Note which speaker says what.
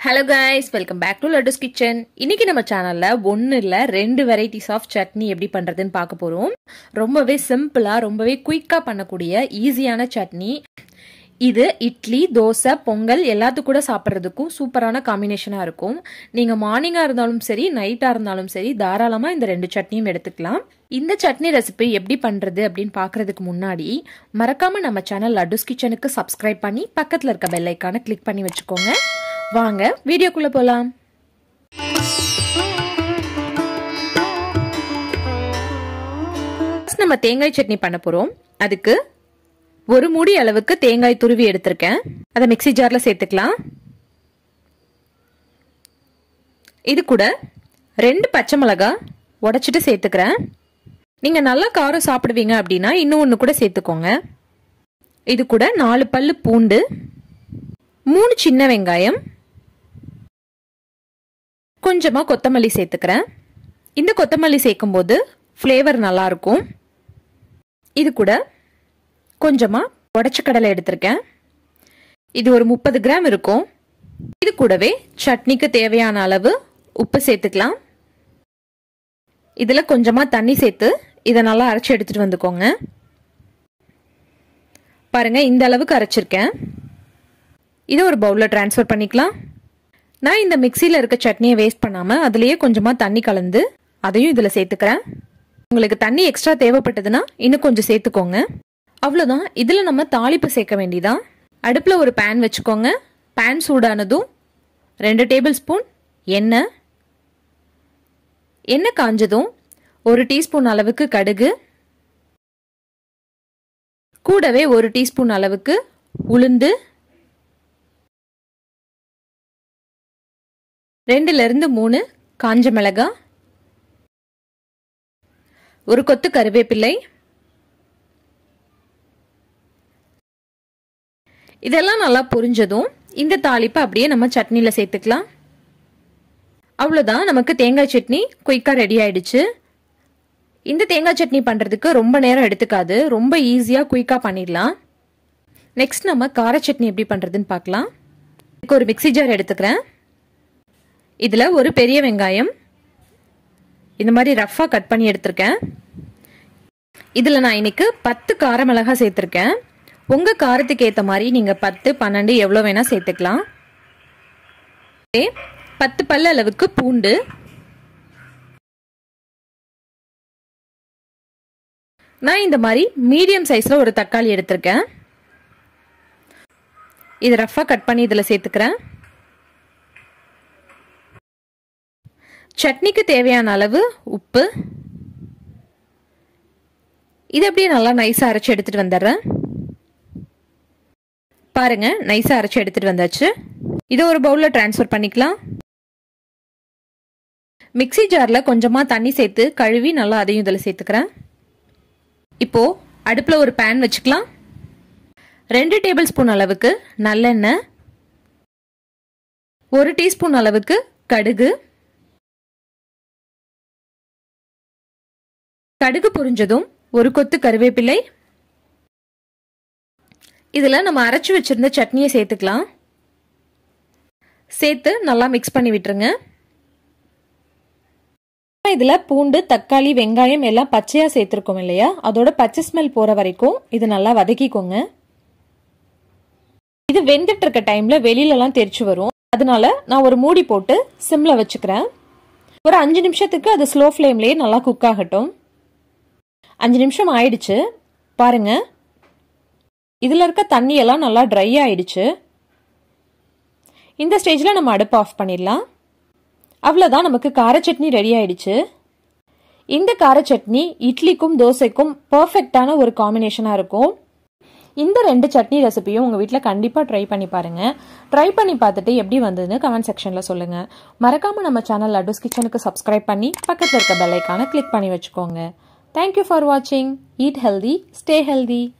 Speaker 1: hello guys welcome back to Lattu's kitchen இன்னைக்கு நம்ம சேனல்ல ஒன்னு இல்ல ரெண்டு வெரைட்டிஸ் ஆஃப் சட்னி எப்படி பண்றதுன்னு பார்க்க போறோம் ரொம்பவே சிம்பிளா ரொம்பவே குயிக்கா பண்ணக்கூடிய ஈஸியான சட்னி இது இட்லி தோசை பொங்கல் எல்லாத்துக்கும் கூட சாப்பிட்றதுக்கும் சூப்பரான காம்பினேஷனாக இருக்கும் நீங்கள் மார்னிங்காக இருந்தாலும் சரி நைட்டாக இருந்தாலும் சரி தாராளமாக இந்த ரெண்டு சட்னியும் எடுத்துக்கலாம் இந்த சட்னி ரெசிபி எப்படி பண்ணுறது அப்படின்னு பார்க்கறதுக்கு முன்னாடி மறக்காமல் நம்ம சேனல் லட்டுஸ் கிச்சனுக்கு சப்ஸ்கிரைப் பண்ணி பக்கத்தில் இருக்க பெல் ஐக்கானை கிளிக் பண்ணி வச்சுக்கோங்க வாங்க வீடியோக்குள்ளே போகலாம் நம்ம தேங்காய் சட்னி பண்ண போகிறோம் அதுக்கு ஒரு மூடி அளவுக்கு தேங்காய் துருவி எடுத்திருக்கேன் அதை மிக்சி ஜாரில் சேர்த்துக்கலாம் இது கூட ரெண்டு பச்சை மிளகா உடச்சிட்டு சேர்த்துக்கிறேன் நீங்கள் நல்லா காரம் சாப்பிடுவீங்க அப்படின்னா இன்னும் ஒன்று கூட சேர்த்துக்கோங்க இது கூட நாலு பல்லு பூண்டு மூணு சின்ன வெங்காயம் கொஞ்சமாக கொத்தமல்லி சேர்த்துக்கிறேன் இந்த கொத்தமல்லி சேர்க்கும்போது ஃப்ளேவர் நல்லாயிருக்கும் இது கூட கொஞ்சமாக உடச்ச கடலை எடுத்திருக்கேன் இது ஒரு முப்பது கிராம் இருக்கும் இது கூடவே சட்னிக்கு தேவையான அளவு உப்பு சேர்த்துக்கலாம் இதில் கொஞ்சமாக தண்ணி சேர்த்து இதை நல்லா அரைச்சி எடுத்துகிட்டு வந்துக்கோங்க பாருங்கள் இந்த அளவுக்கு அரைச்சிருக்கேன் இதை ஒரு பவுலில் ட்ரான்ஸ்ஃபர் பண்ணிக்கலாம் நான் இந்த மிக்சியில் இருக்க சட்னியை வேஸ்ட் பண்ணாமல் அதுலேயே கொஞ்சமாக தண்ணி கலந்து அதையும் இதில் சேர்த்துக்கிறேன் உங்களுக்கு தண்ணி எக்ஸ்ட்ரா தேவைப்பட்டதுன்னா இன்னும் கொஞ்சம் சேர்த்துக்கோங்க அவ்வளோதான் இதில் நம்ம தாளிப்பு சேர்க்க வேண்டியதான் அடுப்பில் ஒரு பேன் வச்சுக்கோங்க பேன் சூடானதும் ரெண்டு டேபிள் ஸ்பூன் எண்ணெய் எண்ணெய் காஞ்சதும் ஒரு டீஸ்பூன் அளவுக்கு கடுகு கூடவே ஒரு டீஸ்பூன் அளவுக்கு உளுந்து ரெண்டுல இருந்து மூணு காஞ்ச மிளகா ஒரு கொத்து கருவேப்பிள்ளை இதெல்லாம் நல்லா புரிஞ்சதும் இந்த தாளிப்பை அப்படியே நம்ம சட்னியில் சேர்த்துக்கலாம் அவ்வளோதான் நமக்கு தேங்காய் சட்னி குயிக்காக ரெடி ஆயிடுச்சு இந்த தேங்காய் சட்னி பண்ணுறதுக்கு ரொம்ப நேரம் எடுத்துக்காது ரொம்ப ஈஸியாக குயிக்காக பண்ணிடலாம் நெக்ஸ்ட் நம்ம கார சட்னி எப்படி பண்ணுறதுன்னு பார்க்கலாம் இதுக்கு ஒரு மிக்சி ஜார் எடுத்துக்கிறேன் இதில் ஒரு பெரிய வெங்காயம் இந்த மாதிரி ரஃப்பாக கட் பண்ணி எடுத்திருக்கேன் இதில் நான் இன்னைக்கு பத்து கார மிளகா சேர்த்துருக்கேன் உங்கள் காரத்துக்கு ஏற்ற மாதிரி நீங்கள் பத்து பன்னெண்டு எவ்வளோ வேணால் சேர்த்துக்கலாம் பத்து பல்ல அளவுக்கு பூண்டு நான் இந்த மாதிரி மீடியம் சைஸில் ஒரு தக்காளி எடுத்திருக்கேன் இது ரஃபாக கட் பண்ணி இதில் சேர்த்துக்கிறேன் சட்னிக்கு தேவையான அளவு உப்பு இது அப்படியே நல்லா நைஸாக அரைச்சி எடுத்துகிட்டு வந்துடுறேன் பாருங்க நைஸாக அரைச்சி எடுத்துகிட்டு வந்தாச்சு இதை ஒரு பவுலில் ட்ரான்ஸ்ஃபர் பண்ணிக்கலாம் மிக்சி ஜாரில் கொஞ்சமாக தண்ணி சேர்த்து கழுவி நல்லா அதையும் இதில் சேர்த்துக்கிறேன் இப்போ அடுப்பில் ஒரு பேன் வச்சுக்கலாம் ரெண்டு டேபிள் ஸ்பூன் அளவுக்கு நல்லெண்ணெய் ஒரு டீஸ்பூன் அளவுக்கு கடுகு கடுகு பொரிஞ்சதும் ஒரு கொத்து கருவேப்பிலை இதில் நம்ம அரைச்சி வச்சிருந்த சட்னியை சேர்த்துக்கலாம் சேர்த்து நல்லா மிக்ஸ் பண்ணி விட்டுருங்க இதில் பூண்டு தக்காளி வெங்காயம் எல்லாம் பச்சையாக சேர்த்துருக்கோம் இல்லையா அதோட பச்சை ஸ்மெல் போகிற வரைக்கும் இது நல்லா வதக்கிக்கோங்க இது வெந்துட்டு இருக்க டைமில் வெளியிலலாம் தெரிச்சு வரும் அதனால நான் ஒரு மூடி போட்டு சிம்மில் வச்சுக்கிறேன் ஒரு அஞ்சு நிமிஷத்துக்கு அது ஸ்லோ ஃப்ளேம்லேயே நல்லா குக் ஆகட்டும் அஞ்சு நிமிஷம் ஆயிடுச்சு பாருங்க இதில் இருக்க தண்ணியெல்லாம் நல்லா ட்ரை ஆயிடுச்சு இந்த ஸ்டேஜில் நம்ம அடுப்பு ஆஃப் பண்ணிடலாம் அவ்வளோதான் நமக்கு கார சட்னி ரெடி ஆயிடுச்சு இந்த கார சட்னி இட்லிக்கும் தோசைக்கும் பர்ஃபெக்டான ஒரு காம்பினேஷனாக இருக்கும் இந்த ரெண்டு சட்னி ரெசிபியும் உங்கள் வீட்டில் கண்டிப்பாக ட்ரை பண்ணி பாருங்கள் ட்ரை பண்ணி பார்த்துட்டு எப்படி வந்ததுன்னு கமெண்ட் செக்ஷனில் சொல்லுங்கள் மறக்காமல் நம்ம சேனல் லட்டுஸ் கிச்சனுக்கு சப்ஸ்கிரைப் பண்ணி பக்கத்தில் இருக்க பெல்லைக்கான கிளிக் பண்ணி வச்சுக்கோங்க தேங்க்யூ ஃபார் வாட்சிங் ஈட் ஹெல்தி ஸ்டே ஹெல்தி